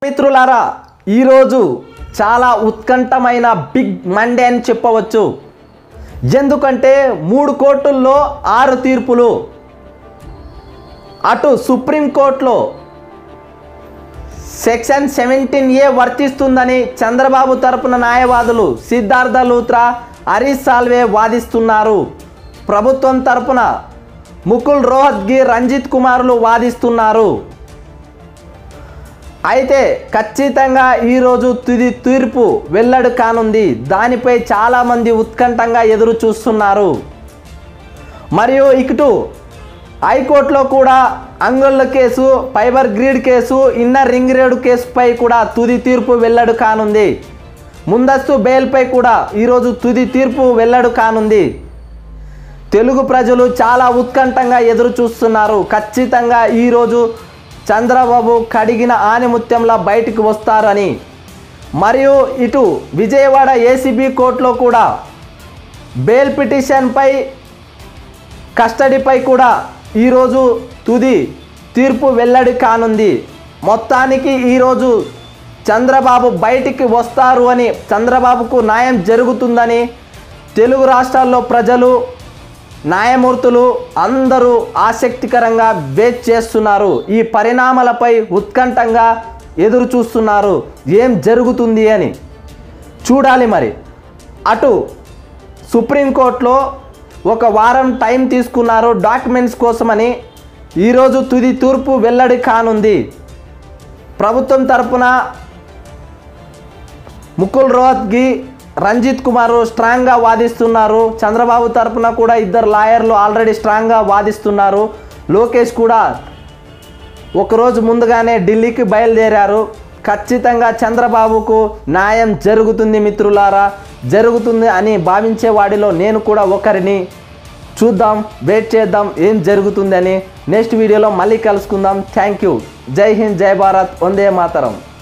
మిత్రులారా ఈరోజు చాలా ఉత్కంఠమైన బిగ్ మండే అని చెప్పవచ్చు ఎందుకంటే మూడు కోర్టుల్లో ఆరు తీర్పులు అటు సుప్రీంకోర్టులో సెక్షన్ సెవెంటీన్ ఏ వర్తిస్తుందని చంద్రబాబు తరపున న్యాయవాదులు సిద్ధార్థ లూత్రా హరీష్ సాల్వే వాదిస్తున్నారు ప్రభుత్వం తరపున ముకుల్ రోహత్గి రంజిత్ కుమార్లు వాదిస్తున్నారు అయితే ఖచ్చితంగా ఈరోజు తుది తీర్పు వెల్లడి కానుంది దానిపై చాలామంది ఉత్కంఠంగా ఎదురు చూస్తున్నారు మరియు ఇటు హైకోర్టులో కూడా అంగుళ్ళ case fiber grid case inner ring road కేసుపై కూడా తుది తీర్పు వెల్లడి కానుంది ముందస్తు బెయిల్పై కూడా ఈరోజు తుది తీర్పు వెల్లడి కానుంది తెలుగు ప్రజలు చాలా ఉత్కంఠంగా ఎదురు చూస్తున్నారు ఖచ్చితంగా ఈరోజు చంద్రబాబు కడిగిన ఆనిముత్యంలా బయటికి వస్తారని మరియు ఇటు విజయవాడ ఏసీబీ కోర్టులో కూడా బెయిల్ పిటిషన్పై కస్టడీపై కూడా ఈరోజు తుది తీర్పు వెల్లడి కానుంది మొత్తానికి ఈరోజు చంద్రబాబు బయటికి వస్తారు అని చంద్రబాబుకు న్యాయం జరుగుతుందని తెలుగు రాష్ట్రాల్లో ప్రజలు న్యాయమూర్తులు అందరూ ఆసక్తికరంగా వెయిట్ చేస్తున్నారు ఈ పరిణామాలపై ఉత్కంఠంగా ఎదురు చూస్తున్నారు ఏం జరుగుతుంది అని చూడాలి మరి అటు సుప్రీంకోర్టులో ఒక వారం టైం తీసుకున్నారు డాక్యుమెంట్స్ కోసమని ఈరోజు తుది తూర్పు వెల్లడి కానుంది ప్రభుత్వం తరపున ముకుల్ రోహత్గి రంజిత్ కుమార్ స్ట్రాంగ్గా వాదిస్తున్నారు చంద్రబాబు తరపున కూడా ఇద్దరు లాయర్లు ఆల్రెడీ స్ట్రాంగ్గా వాదిస్తున్నారు లోకేష్ కూడా ఒకరోజు ముందుగానే ఢిల్లీకి బయలుదేరారు ఖచ్చితంగా చంద్రబాబుకు న్యాయం జరుగుతుంది మిత్రులారా జరుగుతుంది అని భావించే వాడిలో నేను కూడా ఒకరిని చూద్దాం వెయిట్ చేద్దాం ఏం జరుగుతుందని నెక్స్ట్ వీడియోలో మళ్ళీ కలుసుకుందాం థ్యాంక్ యూ జై హింద్ జై భారత్ వందే మాతరం